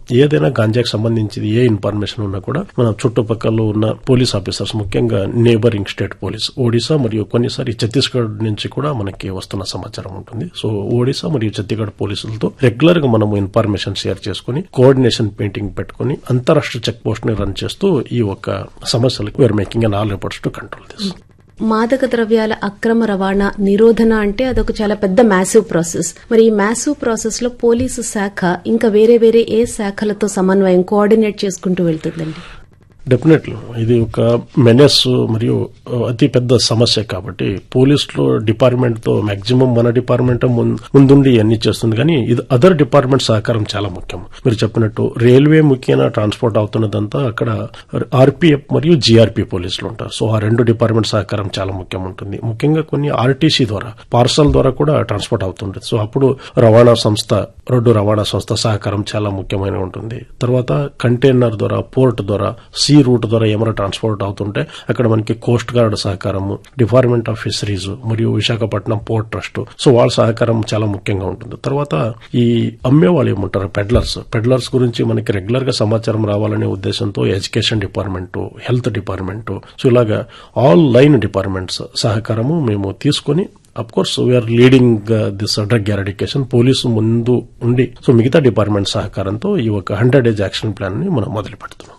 ఏదైనా గాంజాకి సంబంధించి ఏ ఇన్ఫర్మేషన్ ఉన్నా కూడా మన చుట్టుపక్కల ఉన్న పోలీస్ ఆఫీసర్స్ ముఖ్యంగా నేబరింగ్ స్టేట్ పోలీస్ ఒడిశా మరియు కొన్నిసారి ఛత్తీస్గఢ్ నుంచి కూడా మనకి వస్తున్న సమాచారం ఉంటుంది సో ఒడిశా మరియు ఛత్తీస్గఢ్ పోలీసులతో రెగ్యులర్ గా మనము ఇన్ఫర్మేషన్ షేర్ చేసుకుని కోఆర్డినేషన్ పెయింటింగ్ పెట్టుకుని అంతరాష్ట్ర చెక్ పోస్ట్ ని రన్ చేస్తూ ఈ ఒక సమస్యలకు we are making an all efforts to control this మాదక ద్రవ్యాల అక్రమ రవాణా నిరోధన అంటే అదొక చాలా పెద్ద మ్యాసివ్ ప్రాసెస్ మరి ఈ మ్యాసివ్ ప్రాసెస్ లో పోలీసు శాఖ ఇంకా వేరే వేరే ఏ శాఖలతో సమన్వయం కోఆర్డినేట్ చేసుకుంటూ వెళ్తుందండి డెఫినెట్లీ ఇది ఒక మెనెస్ మరియు అతి పెద్ద సమస్య కాబట్టి పోలీసులో డిపార్ట్మెంట్ తో మాక్సిమం మన డిపార్ట్మెంట్ ముందుండి అన్ని చేస్తుంది కానీ ఇది అదర్ డిపార్ట్మెంట్ సహకారం చాలా ముఖ్యం మీరు చెప్పినట్టు రైల్వే ముఖ్యమైన ట్రాన్స్పోర్ట్ అవుతున్నదంతా అక్కడ ఆర్పీఎఫ్ మరియు జీఆర్పీ పోలీసులు ఉంటారు సో ఆ రెండు డిపార్ట్మెంట్ సహకారం చాలా ముఖ్యం ఉంటుంది ముఖ్యంగా కొన్ని ఆర్టీసీ ద్వారా పార్సల్ ద్వారా కూడా ట్రాన్స్పోర్ట్ అవుతుంటుంది సో అప్పుడు రవాణా సంస్థ రోడ్డు రవాణా సంస్థ సహకారం చాలా ముఖ్యమైన ఉంటుంది తర్వాత కంటైనర్ ద్వారా పోర్ట్ ద్వారా సీ రూట్ ద్వారా ఏమైనా ట్రాన్స్పోర్ట్ అవుతుంటే అక్కడ మనకి కోస్ట్ గార్డ్ సహకారము డిపార్ట్మెంట్ ఆఫ్ ఫిషరీస్ మరియు విశాఖపట్నం పోర్ట్ ట్రస్ట్ సో వాళ్ళ సహకారం చాలా ముఖ్యంగా ఉంటుంది తర్వాత ఈ అమ్మే వాళ్ళు ఏమంటారు పెడ్లర్స్ పెడ్లర్స్ గురించి మనకి రెగ్యులర్ గా సమాచారం రావాలనే ఉద్దేశంతో education department health department so ఇలాగా ఆల్ లైన్ డిపార్ట్మెంట్స్ సహకారము మేము తీసుకొని of course we are leading this drug eradication police ముందు ఉండి సో మిగతా డిపార్ట్మెంట్ సహకారంతో ఈ ఒక హండ్రెడ్ డేస్ యాక్షన్ ప్లాన్ ని మనం మొదలు పెడుతున్నాం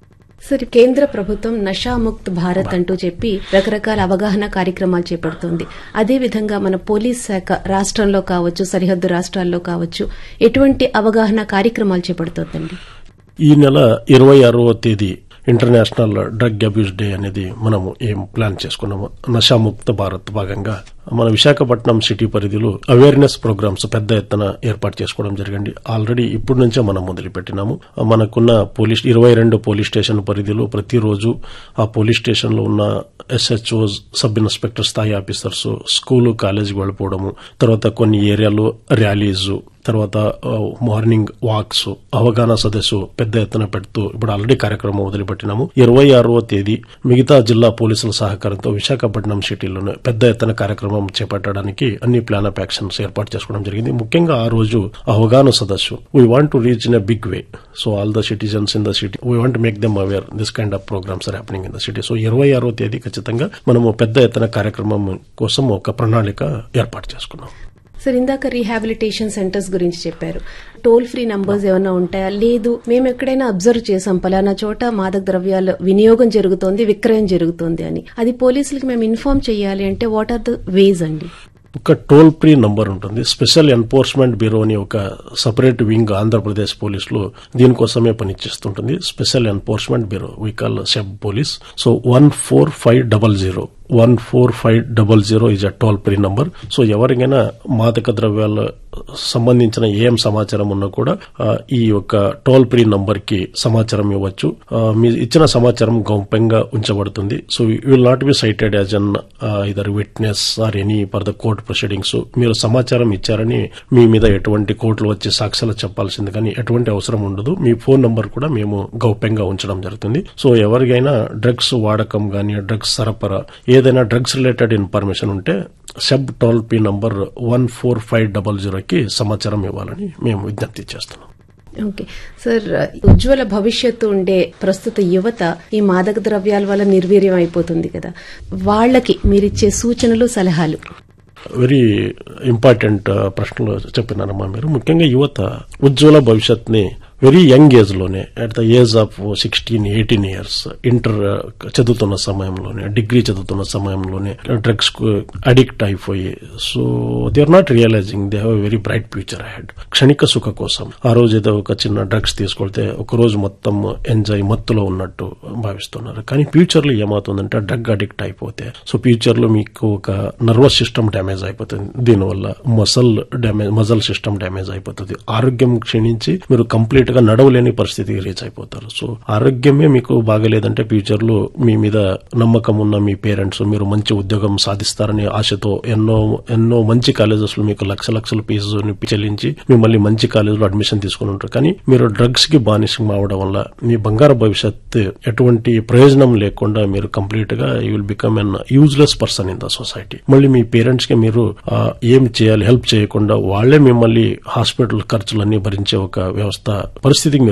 సరే కేంద్ర ప్రభుత్వం నషాముక్త్ భారత్ అంటూ చెప్పి రకరకాల అవగాహన కార్యక్రమాలు చేపడుతోంది అదేవిధంగా మన పోలీస్ శాఖ రాష్ట్రంలో కావచ్చు సరిహద్దు రాష్ట్రాల్లో కావచ్చు ఎటువంటి అవగాహన కార్యక్రమాలు చేపడుతోందండి ఈ నెల ఇరవై ఆరవ తేదీ ఇంటర్నేషనల్ డ్రగ్ అబ్యూస్ డే అనేది మనము ఏం ప్లాన్ చేసుకున్నాము నషాముక్త భారత్ భాగంగా మన విశాఖపట్నం సిటీ పరిధిలో అవేర్నెస్ ప్రోగ్రామ్స్ పెద్ద ఎత్తున ఏర్పాటు చేసుకోవడం జరిగింది ఆల్రెడీ ఇప్పటి నుంచే మనం మొదలు పెట్టినాము మనకున్న పోలీస్ ఇరవై రెండు పోలీస్ స్టేషన్ పరిధిలో ప్రతిరోజు ఆ పోలీస్ స్టేషన్ లో ఉన్న ఎస్హెచ్ఓస్ సబ్ ఇన్స్పెక్టర్ స్థాయి ఆఫీసర్స్ స్కూలు కాలేజీకి వెళ్ళిపోవడము తర్వాత కొన్ని ఏరియాలో ర్యాలీస్ తర్వాత మార్నింగ్ వాక్స్ అవగాహన సదస్సు పెద్ద ఎత్తున పెడుతూ ఇప్పుడు ఆల్రెడీ కార్యక్రమం మొదలుపెట్టినాము ఇరవై ఆరవ తేదీ మిగతా జిల్లా పోలీసుల సహకారంతో విశాఖపట్నం సిటీలోనే పెద్ద ఎత్తున కార్యక్రమం చేపట్టడానికి అన్ని ప్లాన్ ఆఫ్ యాక్షన్స్ ఏర్పాటు చేసుకోవడం జరిగింది ముఖ్యంగా ఆ రోజు అవగాహన సదస్సు we want to reach in a big way so all the citizens in the city we want make them aware this kind of programs are happening in the city so ఇరవై ఆరో తేదీ ఖచ్చితంగా మనము పెద్ద ఎత్తున కార్యక్రమం కోసం ఒక ప్రణాళిక ఏర్పాటు చేసుకున్నాం సార్ ఇందాక రీహాబిలిటేషన్ సెంటర్స్ గురించి చెప్పారు టోల్ ఫ్రీ నంబర్స్ ఏమైనా ఉంటాయా లేదు మేము ఎక్కడైనా అబ్జర్వ్ చేసాం పలానా చోట మాదక ద్రవ్యాల వినియోగం జరుగుతోంది విక్రయం జరుగుతోంది అని అది పోలీసులకి మేము ఇన్ఫార్మ్ చేయాలి అంటే వాట్ ఆర్ ద వేస్ అండి ఒక టోల్ ఫ్రీ నంబర్ ఉంటుంది స్పెషల్ ఎన్ఫోర్స్మెంట్ బ్యూరో అని ఒక సపరేట్ వింగ్ ఆంధ్రప్రదేశ్ పోలీసులు దీనికోసమే పనిచేస్తుంటుంది special enforcement bureau we call SEB police so one four five double zero one four five double zero is a toll free number so ఎవరికైనా మాదక ద్రవ్యాల సంబంధించిన ఏం సమాచారం ఉన్నా కూడా ఈ యొక్క టోల్ ఫ్రీ నంబర్ కి సమాచారం ఇవ్వచ్చు మీ ఇచ్చిన సమాచారం గౌప్యంగా ఉంచబడుతుంది so will not be cited as an either witness or any for the court proceedings మీరు సమాచారం ఇచ్చారని మీ మీద ఎటువంటి కోర్టులు వచ్చి సాక్ష్యాలు చెప్పాల్సింది కానీ ఎటువంటి అవసరం ఉండదు మీ ఫోన్ నంబర్ కూడా మేము గౌప్యంగా ఉంచడం జరుగుతుంది సో ఎవరికైనా డ్రగ్స్ వాడకం గానీ డ్రగ్స్ సరఫరా ఏదైనా డ్రగ్స్ రిలేటెడ్ ఇన్ఫర్మేషన్ ఉంటే sub toll P number one four five double జీరోకి సమాచారం ఇవ్వాలని మేము విజ్ఞప్తి చేస్తున్నాం ఓకే సార్ ఉజ్వల భవిష్యత్తు ఉండే ప్రస్తుత యువత ఈ మాదక ద్రవ్యాల వల్ల నిర్వీర్యం అయిపోతుంది కదా వాళ్ళకి మీరిచ్చే సూచనలు సలహాలు వెరీ ఇంపార్టెంట్ ప్రశ్నలు చెప్పినారమ్మా మీరు ముఖ్యంగా యువత ఉజ్వల భవిష్యత్ ని వెరీ యంగ్ ఏజ్ లోనే at the age of sixteen eighteen years inter చదువుతున్న సమయంలోనే డిగ్రీ చదువుతున్న సమయంలోనే డ్రగ్స్ కు అడిక్ట్ అయిపోయి so they are not realizing they have very bright future ahead క్షణిక సుఖ కోసం ఆ రోజు ఏదో ఒక చిన్న డ్రగ్స్ తీసుకొడితే ఒక రోజు మొత్తం ఎంజాయ్ మత్తులో ఉన్నట్టు భావిస్తున్నారు కానీ ఫ్యూచర్ లో ఏమవుతుందంటే డ్రగ్ అడిక్ట్ అయిపోతే సో ఫ్యూచర్ లో మీకు ఒక నర్వస్ సిస్టమ్ డ్యామేజ్ అయిపోతుంది దీనివల్ల muscle damage muscle system damage అయిపోతుంది ఆరోగ్యం క్షీణించి మీరు కంప్లీట్ గా నడవలేని పరిస్థితికి రీచ్ అయిపోతారు సో ఆరోగ్యమే మీకు బాగలేదంటే ఫ్యూచర్ లో మీ మీద నమ్మకం ఉన్న మీ పేరెంట్స్ మీరు మంచి ఉద్యోగం సాధిస్తారనే ఆశతో ఎన్నో ఎన్నో మంచి కాలేజెస్ లో మీకు లక్ష లక్షల ఫీజు చెల్లించి మిమ్మల్ని మంచి కాలేజీలో అడ్మిషన్ తీసుకుని ఉంటారు కానీ మీరు డ్రగ్స్ కి బానిసం అవడం వల్ల మీ బంగారు భవిష్యత్ ఎటువంటి ప్రయోజనం లేకుండా మీరు కంప్లీట్ గా you will become an useless person in the society మళ్ళీ మీ పేరెంట్స్ కి మీరు ఏం చేయాలి హెల్ప్ చేయకుండా వాళ్లే మిమ్మల్ని హాస్పిటల్ ఖర్చులన్నీ భరించే ఒక వ్యవస్థ పరిస్థితికి